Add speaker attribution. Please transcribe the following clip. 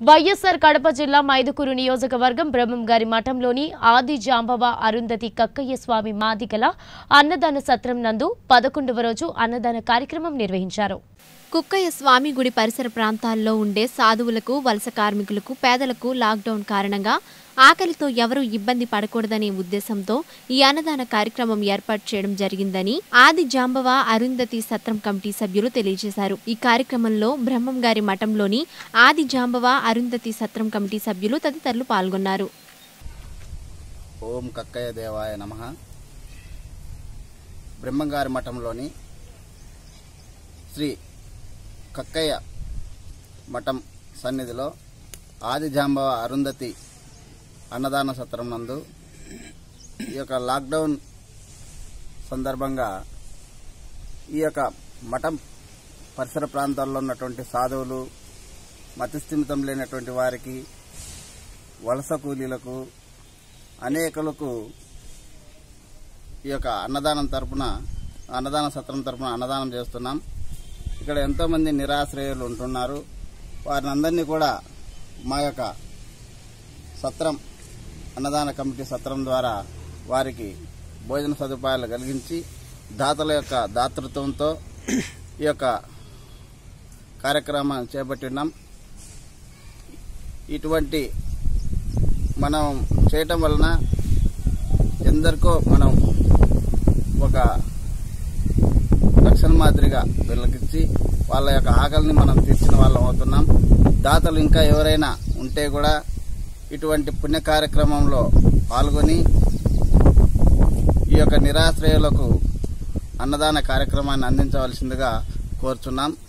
Speaker 1: వైఎస్సార్ కడప జిల్లా మైదుకూరు నియోజకవర్గం బ్రహ్మం గారి మఠంలోని ఆది జాంబవ అరుంధతి కక్కయ్య స్వామి మాదిగల అన్నదాన సత్రం నందు పదకొండవ రోజు అన్నదాన కార్యక్రమం నిర్వహించారు
Speaker 2: కుక్కయ్య స్వామి గుడి పరిసర ప్రాంతాల్లో ఉండే సాధువులకు వలస కార్మికులకు పేదలకు లాక్డౌన్ కారణంగా ఆకలితో ఎవరూ ఇబ్బంది పడకూడదనే ఉద్దేశంతో ఈ అన్నదాన కార్యక్రమం ఏర్పాటు చేయడం జరిగిందని ఆది జాంబవ అరుంధతి సత్రం కమిటీ సభ్యులు తెలియజేశారు ఈ కార్యక్రమంలో బ్రహ్మం గారి మఠంలోని ఆది జాంబవ అరుంధతి సత్రం కమిటీ సభ్యులు తదితరులు పాల్గొన్నారు
Speaker 3: ఓం కక్కయ్య దేవాయ నమ బ్రహ్మంగారి మఠంలోని శ్రీ కక్కయ్య మఠం సన్నిధిలో ఆదిజాంబవ అరుంధతి అన్నదాన సత్రం నందు ఈ యొక్క లాక్డౌన్ సందర్భంగా ఈ యొక్క మఠం పరిసర ప్రాంతాల్లో ఉన్నటువంటి సాధువులు మతిస్థిమితం లేనటువంటి వారికి వలస కూలీలకు అనేకులకు ఈ యొక్క అన్నదానం తరపున అన్నదాన సత్రం తరపున అన్నదానం చేస్తున్నాం ఇక్కడ ఎంతోమంది నిరాశ్రయులు ఉంటున్నారు వారిని అందరినీ కూడా మా యొక్క సత్రం అన్నదాన కమిటీ సత్రం ద్వారా వారికి భోజన సదుపాయాలు కలిగించి దాతల యొక్క దాతృత్వంతో ఈ యొక్క కార్యక్రమాన్ని చేపట్టినాం ఇటువంటి మనం చేయటం వలన ఎందరికో మనం ఒక రక్షణ మాదిరిగా వెలిగించి వాళ్ళ యొక్క ఆకలిని మనం తీర్చిన వాళ్ళం అవుతున్నాం దాతలు ఇంకా ఎవరైనా ఉంటే కూడా ఇటువంటి పుణ్య కార్యక్రమంలో పాల్గొని ఈ యొక్క నిరాశ్రయులకు అన్నదాన కార్యక్రమాన్ని అందించవలసిందిగా కోరుచున్నాం